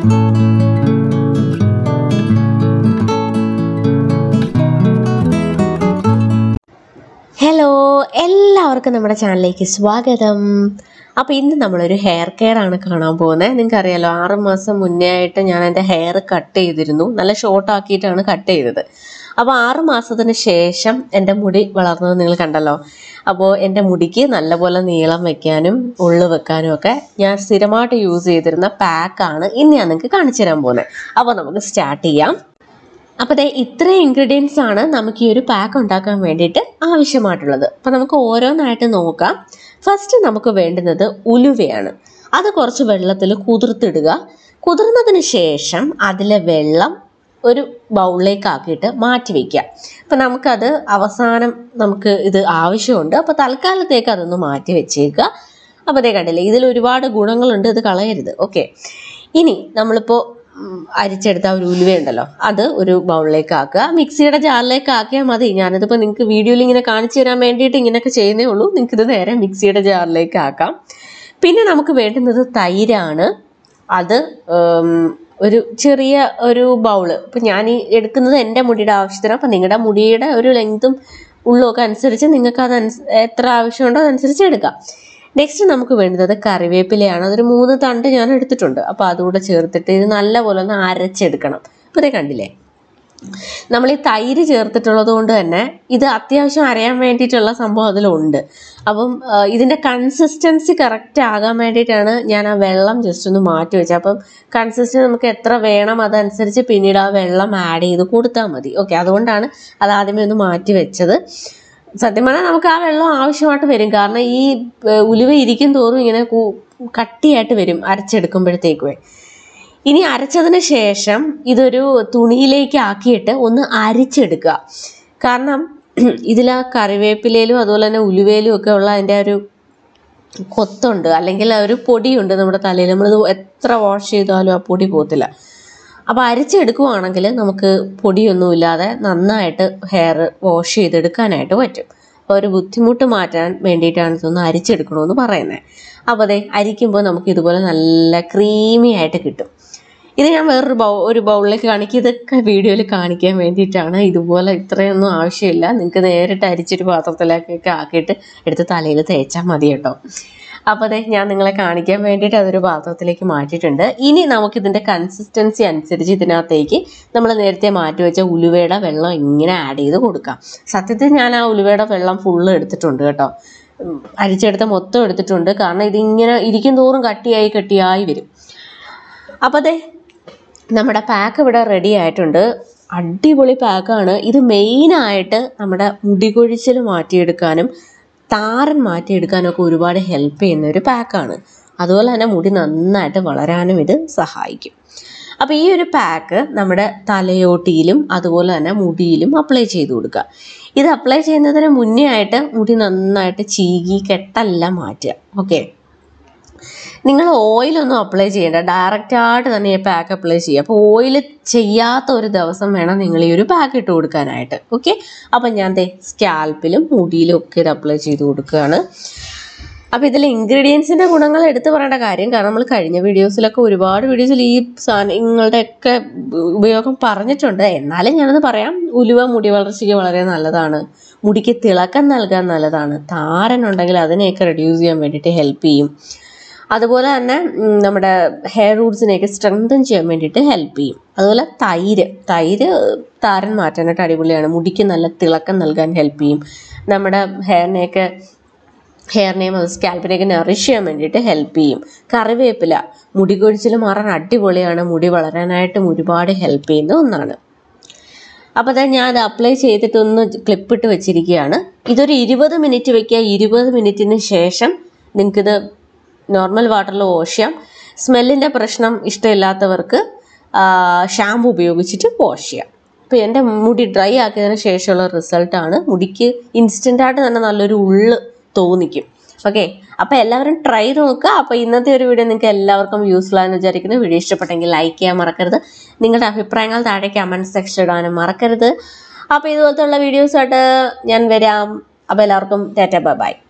hello എല്ലാവർക്കും നമ്മുടെ ചാനലിലേക്ക് സ്വാഗതം അപ്പോൾ ഇന്ന് നമ്മളൊരു ഹെയർ കെയർ ആണ് കാണാൻ പോകുന്നത് നിങ്ങൾക്കറിയാലോ ആറ് മാസം മുന്നേ ആയിട്ട് ഞാൻ എൻ്റെ ഹെയർ കട്ട് ചെയ്തിരുന്നു നല്ല ഷോർട്ട് ആക്കിയിട്ടാണ് കട്ട് ചെയ്തത് അപ്പോൾ ആറ് മാസത്തിന് ശേഷം എൻ്റെ മുടി വളർന്നത് നിങ്ങൾ കണ്ടല്ലോ അപ്പോൾ എൻ്റെ മുടിക്ക് നല്ലപോലെ നീളം വെക്കാനും ഉള്ളു വെക്കാനും ഒക്കെ ഞാൻ സ്ഥിരമായിട്ട് യൂസ് ചെയ്തിരുന്ന പാക്കാണ് ഇന്ന് ഞാൻ നിങ്ങൾക്ക് കാണിച്ചു തരാൻ പോകുന്നത് അപ്പോൾ നമുക്ക് സ്റ്റാർട്ട് ചെയ്യാം അപ്പോൾ ദേ ഇത്രയും ഇൻഗ്രീഡിയൻസ് ആണ് നമുക്ക് ഈ ഒരു പാക്ക് ഉണ്ടാക്കാൻ വേണ്ടിയിട്ട് ആവശ്യമായിട്ടുള്ളത് അപ്പോൾ നമുക്ക് ഓരോന്നായിട്ട് നോക്കാം ഫസ്റ്റ് നമുക്ക് വേണ്ടുന്നത് ഉലുവയാണ് അത് കുറച്ച് വെള്ളത്തിൽ കുതിർത്തിടുക കുതിർന്നതിന് ശേഷം അതിലെ വെള്ളം ഒരു ബൗളിലേക്ക് ആക്കിയിട്ട് മാറ്റി വയ്ക്കുക അപ്പം നമുക്കത് അവസാനം നമുക്ക് ഇത് ആവശ്യമുണ്ട് അപ്പോൾ തൽക്കാലത്തേക്ക് അതൊന്ന് മാറ്റി വെച്ചേക്കുക അപ്പോൾ അതേ കണ്ടില്ലേ ഇതിൽ ഒരുപാട് ഗുണങ്ങളുണ്ട് ഇത് കളയരുത് ഓക്കെ ഇനി നമ്മളിപ്പോൾ ഉം, അരിച്ചെടുത്ത ആ ഒരു ഉലുവയുണ്ടല്ലോ അത് ഒരു ബൗളിലേക്ക് ആക്കുക മിക്സിയുടെ ജാറിലേക്ക് ആക്കിയാൽ മതി ഞാനിതിപ്പോൾ നിങ്ങൾക്ക് വീഡിയോയിൽ ഇങ്ങനെ കാണിച്ചു തരാൻ വേണ്ടിയിട്ട് ഇങ്ങനെയൊക്കെ ചെയ്യുന്നേ ഉള്ളൂ നിങ്ങൾക്ക് ഇത് നേരെ മിക്സിയുടെ ജാറിലേക്ക് ആക്കാം പിന്നെ നമുക്ക് വേണ്ടുന്നത് തൈരാണ് അത് ഉം, ഒരു ചെറിയ ഒരു ബൗള് ഇപ്പം ഞാൻ ഈ എടുക്കുന്നത് എൻ്റെ മുടിയുടെ ആവശ്യത്തിന് അപ്പം നിങ്ങളുടെ മുടിയുടെ ഒരു ലെങ്തും ഉള്ളുമൊക്കെ അനുസരിച്ച് നിങ്ങൾക്ക് അത് എത്ര ആവശ്യമുണ്ടോ അതനുസരിച്ച് എടുക്കാം നെക്സ്റ്റ് നമുക്ക് വേണ്ടത് കറിവേപ്പിലയാണ് അതൊരു മൂന്ന് തണ്ട് ഞാൻ എടുത്തിട്ടുണ്ട് അപ്പോൾ അതുകൂടെ ചേർത്തിട്ട് ഇത് നല്ലപോലെ ഒന്ന് അരച്ചെടുക്കണം അപ്പോൾ ഇതേ കണ്ടില്ലേ നമ്മൾ ഈ തൈര് ചേർത്തിട്ടുള്ളത് കൊണ്ട് തന്നെ ഇത് അത്യാവശ്യം അരയാൻ വേണ്ടിയിട്ടുള്ള സംഭവം അതിലുണ്ട് അപ്പം ആ, ഇതിൻ്റെ കൺസിസ്റ്റൻസി കറക്റ്റ് ആകാൻ വേണ്ടിയിട്ടാണ് ഞാൻ ആ വെള്ളം ജസ്റ്റ് ഒന്ന് മാറ്റി വെച്ചത് അപ്പം കൺസിസ്റ്റൻസി നമുക്ക് എത്ര വേണം അതനുസരിച്ച് പിന്നീട് ആ വെള്ളം ആഡ് ചെയ്ത് കൊടുത്താൽ മതി ഓക്കെ അതുകൊണ്ടാണ് അത് ആദ്യമേ ഒന്ന് മാറ്റി വെച്ചത് സത്യം പറഞ്ഞാൽ നമുക്ക് ആ വെള്ളം ആവശ്യമായിട്ട് വരും കാരണം ഈ ഏർ, ഉലുവ ഇരിക്കും തോറും ഇങ്ങനെ കു- കട്ടിയായിട്ട് വരും അരച്ചെടുക്കുമ്പോഴത്തേക്കുവേ ഇനി അരച്ചതിന് ശേഷം ഇതൊരു തുണിയിലേക്ക് ആക്കിയിട്ട് ഒന്ന് അരിച്ചെടുക്കുക കാരണം ഇതിൽ ആ കറിവേപ്പിലയിലും അതുപോലെ തന്നെ ഉലുവയിലും ഒക്കെ ഉള്ള അതിൻ്റെ ആ ഒരു കൊത്തുണ്ട് അല്ലെങ്കിൽ ആ ഒരു പൊടിയുണ്ട് നമ്മുടെ തലയിൽ നമ്മളിത് എത്ര വാഷ് ചെയ്താലും ആ പൊടി പോകത്തില്ല അപ്പോൾ അരിച്ചെടുക്കുവാണെങ്കിൽ നമുക്ക് പൊടിയൊന്നുമില്ലാതെ നന്നായിട്ട് ഹെയർ വാഷ് ചെയ്തെടുക്കാനായിട്ട് പറ്റും അപ്പോൾ ഒരു ബുദ്ധിമുട്ട് മാറ്റാൻ വേണ്ടിയിട്ടാണ് ഇതൊന്ന് അരിച്ചെടുക്കണമെന്ന് പറയുന്നത് അപ്പോൾ അതെ അരിക്കുമ്പോൾ നമുക്ക് ഇതുപോലെ നല്ല ക്രീമി ആയിട്ട് കിട്ടും ഇത് ഞാൻ വേറൊരു ബൗ ഒരു ബൗളിലേക്ക് കാണിക്കും ഇതൊക്കെ വീഡിയോയിൽ കാണിക്കാൻ വേണ്ടിയിട്ടാണ് ഇതുപോലെ ഇത്രയൊന്നും ആവശ്യമില്ല നിങ്ങൾക്ക് നേരിട്ട് അരിച്ചൊരു പാത്രത്തിലേക്കൊക്കെ ആക്കിയിട്ട് എടുത്ത് തലയിൽ തേച്ചാൽ മതി കേട്ടോ അപ്പോൾ അതെ ഞാൻ നിങ്ങളെ കാണിക്കാൻ വേണ്ടിയിട്ട് അതൊരു പാത്രത്തിലേക്ക് മാറ്റിയിട്ടുണ്ട് ഇനി നമുക്കിതിൻ്റെ കൺസിസ്റ്റൻസി അനുസരിച്ച് ഇതിനകത്തേക്ക് നമ്മൾ നേരത്തെ മാറ്റി വെച്ച ഉലുവയുടെ വെള്ളം ഇങ്ങനെ ആഡ് ചെയ്ത് കൊടുക്കാം സത്യത്തിൽ ഞാൻ ആ ഉലുവയുടെ വെള്ളം ഫുള്ള് എടുത്തിട്ടുണ്ട് കേട്ടോ ഉം, അരിച്ചെടുത്ത മൊത്തം എടുത്തിട്ടുണ്ട് കാരണം ഇതിങ്ങനെ ഇരിക്കും തോറും കട്ടിയായി കട്ടിയായി വരും അപ്പോൾ അതെ നമ്മുടെ പാക്ക് ഇവിടെ റെഡി ആയിട്ടുണ്ട് അടിപൊളി പാക്കാണ് ഇത് മെയിനായിട്ട് നമ്മുടെ മുടി കൊഴിച്ചിൽ മാറ്റിയെടുക്കാനും താരൻ മാറ്റിയെടുക്കാനും ഒക്കെ ഒരുപാട് ഹെൽപ്പ് ചെയ്യുന്ന ഒരു പാക്കാണ് അതുപോലെ തന്നെ മുടി നന്നായിട്ട് വളരാനും ഇത് സഹായിക്കും അപ്പോൾ ഈ ഒരു പാക്ക് നമ്മുടെ തലയോട്ടിയിലും അതുപോലെ തന്നെ മുടിയിലും അപ്ലൈ ചെയ്ത് കൊടുക്കുക ഇത് അപ്ലൈ ചെയ്യുന്നതിന് മുന്നേ ആയിട്ട് മുടി നന്നായിട്ട് ചീകി കെട്ടെല്ലാം മാറ്റുക ഓക്കെ നിങ്ങൾ ഓയിലൊന്നും അപ്ലൈ ചെയ്യേണ്ട ഡയറക്റ്റ് ആയിട്ട് തന്നെ ഈ പാക്ക് അപ്ലൈ ചെയ്യുക അപ്പോൾ ഓയിൽ ചെയ്യാത്ത ഒരു ദിവസം വേണം നിങ്ങൾ ഈ ഒരു പാക്ക് ഇട്ട് കൊടുക്കാനായിട്ട് ഓക്കെ അപ്പം ഞാൻ ദേ സ്കാൽപ്പിലും മുടിയിലും ഒക്കെ ഇത് അപ്ലൈ ചെയ്ത് കൊടുക്കുകയാണ് അപ്പോൾ ഇതിൽ ഇൻഗ്രീഡിയൻസിൻ്റെ ഗുണങ്ങൾ എടുത്തു പറയേണ്ട കാര്യം കാരണം നമ്മൾ കഴിഞ്ഞ വീഡിയോസിലൊക്കെ ഒരുപാട് വീഡിയോസിൽ ഈ സാധനങ്ങളുടെയൊക്കെ ഉപയോഗം പറഞ്ഞിട്ടുണ്ട് എന്നാലും ഞാനത് പറയാം ഉലുവ മുടി വളർച്ചയ്ക്ക് വളരെ നല്ലതാണ് മുടിക്ക് തിളക്കം നൽകാൻ നല്ലതാണ് താരനുണ്ടെങ്കിൽ അതിനെയൊക്കെ റെഡ്യൂസ് ചെയ്യാൻ വേണ്ടിയിട്ട് ഹെൽപ്പ് ചെയ്യും അതുപോലെ തന്നെ ഉം, നമ്മുടെ ഹെയർ റൂട്ട്സിനെയൊക്കെ സ്ട്രെങ്തൻ ചെയ്യാൻ വേണ്ടിയിട്ട് ഹെൽപ്പ് ചെയ്യും അതുപോലെ തൈര് തൈര് താരൻ മാറ്റാനായിട്ട് അടിപൊളിയാണ് മുടിക്ക് നല്ല തിളക്കം നൽകാൻ ഹെൽപ്പ് ചെയ്യും നമ്മുടെ ഹെയറിനെയൊക്കെ ഹെയറിനെയും അത് സ്കാൽപ്പിനെയൊക്കെ നറിഷ് ചെയ്യാൻ വേണ്ടിയിട്ട് ഹെൽപ്പ് ചെയ്യും കറിവേപ്പില മുടി കൊഴിച്ചിൽ മാറാൻ അടിപൊളിയാണ് മുടി വളരാനായിട്ടും ഒരുപാട് ഹെൽപ്പ് ചെയ്യുന്ന ഒന്നാണ് അപ്പോൾ അതാ ഞാൻ അത് അപ്ലൈ ചെയ്തിട്ടൊന്ന് ക്ലിപ്പിട്ട് വെച്ചിരിക്കുകയാണ് ഇതൊരു ഇരുപത് മിനിറ്റ് വെക്കുക ഇരുപത് മിനിറ്റിന് ശേഷം നിങ്ങൾക്കിത് നോർമൽ വാട്ടറിൽ വാഷ് ചെയ്യാം സ്മെല്ലിൻ്റെ പ്രശ്നം ഇഷ്ടമില്ലാത്തവർക്ക് ഷാമ്പു ഉപയോഗിച്ചിട്ട് വാഷ് ചെയ്യാം ഇപ്പോൾ എൻ്റെ മുടി ഡ്രൈ ആക്കിയതിന് ശേഷമുള്ള റിസൾട്ടാണ് മുടിക്ക് ഇൻസ്റ്റൻ്റായിട്ട് തന്നെ നല്ലൊരു ഉള്ള് തോന്നിക്കും ഓക്കെ അപ്പോൾ എല്ലാവരും ട്രൈ നോക്കുക അപ്പോൾ ഇന്നത്തെ ഒരു വീഡിയോ നിങ്ങൾക്ക് എല്ലാവർക്കും യൂസ്ഫുൾ ആണെന്ന് വിചാരിക്കുന്നു വീഡിയോ ഇഷ്ടപ്പെട്ടെങ്കിൽ ലൈക്ക് ചെയ്യാൻ മറക്കരുത് നിങ്ങളുടെ അഭിപ്രായങ്ങൾ താഴെ കമൻറ്റ് സെക്ഷൻ ഇടാനും മറക്കരുത് അപ്പോൾ ഇതുപോലത്തെ ഉള്ള വീഡിയോസായിട്ട് ഞാൻ വരാം അപ്പോൾ എല്ലാവർക്കും ടാറ്റ ബൈ ബൈ